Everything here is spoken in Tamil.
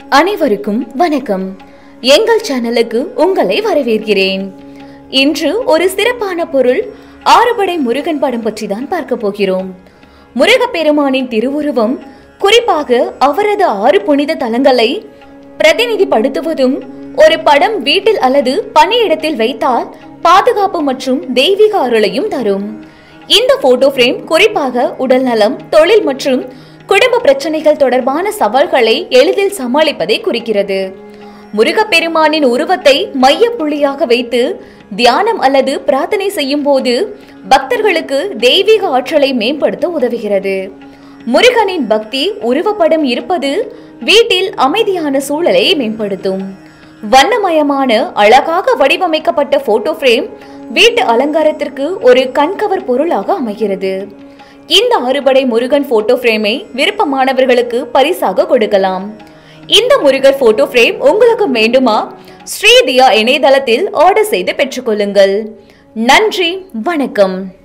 அனைவருக்கும் வணக்கம் எங்கள் சேனலுக்கு உங்களை வரவேற்கிறேன் இன்று ஒரு சிறப்பான பொருள் ஆறுபடை முருகன் படம் பற்றி தான் பார்க்க போகிறோம் முருகப்பெருமானின் திருவுருவம் குறிப்பாக அவரது ஆறு புனித தலங்களை பிரதிநிதிப்படுத்துவதும் ஒரு படம் வீட்டில் அல்லது பணியிடத்தில் வைத்தால் பாதுகாப்பு மற்றும் தெய்வீக அருளையும் தரும் இந்த போட்டோ பிரேம் குறிப்பாக உடல்நலம் தொழில் மற்றும் குடும்ப பிரச்சனைகள் தொடர்பான சவால்களை எளிதில் சமாளிப்பதை குறிக்கிறது முருகப்பெருமானின் உருவத்தை மைய புள்ளியாக வைத்து தியானம் அல்லது பிரார்த்தனை செய்யும் போது பக்தர்களுக்கு தெய்வீக ஆற்றலை மேம்படுத்த உதவுகிறது முருகனின் பக்தி உருவப்படம் இருப்பது வீட்டில் அமைதியான சூழலை மேம்படுத்தும் வண்ணமயமான அழகாக வடிவமைக்கப்பட்ட போட்டோ பிரேம் வீட்டு அலங்காரத்திற்கு ஒரு கண்கவர் பொருளாக அமைகிறது இந்த அறுபடை முருகன் போட்டோ பிரேமை விருப்பமானவர்களுக்கு பரிசாக கொடுக்கலாம் இந்த முருகர் போட்டோ பிரேம் உங்களுக்கு வேண்டுமா ஸ்ரீதியா இணையதளத்தில் ஆர்டர் செய்து பெற்றுக்கொள்ளுங்கள் நன்றி வணக்கம்